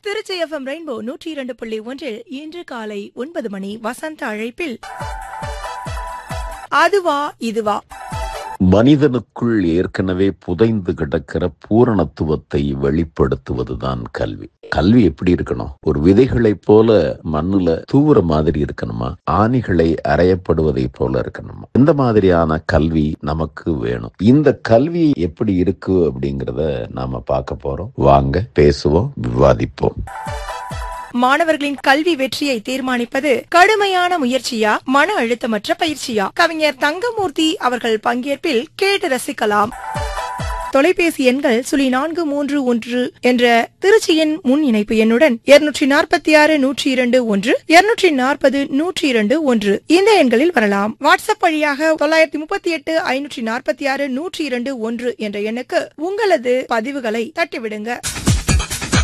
Trichy FM rainbow நூற்றி இரண்டு புள்ளி ஒன்றில் இன்று காலை ஒன்பது மணி வசந்த அழைப்பில் அதுவா இதுவா மனிதனுக்குள் ஏற்கனவே புதைந்து கிடக்கிற பூரணத்துவத்தை வெளிப்படுத்துவதுதான் கல்வி கல்வி எப்படி இருக்கணும் ஒரு விதைகளைப் போல மண்ணுல தூவுற மாதிரி இருக்கணுமா ஆணிகளை அறையப்படுவதை போல இருக்கணுமா இந்த மாதிரியான கல்வி நமக்கு வேணும் இந்த கல்வி எப்படி இருக்கு அப்படிங்கறத நாம பார்க்க போறோம் வாங்க பேசுவோம் விவாதிப்போம் மாணவர்களின் கல்வி வெற்றியை தீர்மானிப்பது கடுமையான முயற்சியா மன அழுத்தமற்ற பயிற்சியா கவிஞர் தங்கமூர்த்தி அவர்கள் பங்கேற்பில் கேட்டு ரசிக்கலாம் தொலைபேசி எண்கள் சுழி நான்கு மூன்று ஒன்று என்ற திருச்சியின் முன் இணைப்பு எண்ணுடன் இருநூற்றி நாற்பத்தி ஆறு நூற்றி இரண்டு ஒன்று இருநூற்றி நாற்பது நூற்றி இரண்டு ஒன்று இந்த எண்களில் வரலாம் வாட்ஸ்அப் வழியாக தொள்ளாயிரத்தி முப்பத்தி எட்டு ஐநூற்றி நாற்பத்தி ஆறு நூற்றி இரண்டு ஒன்று என்ற எண்ணுக்கு உங்களது பதிவுகளை தட்டிவிடுங்க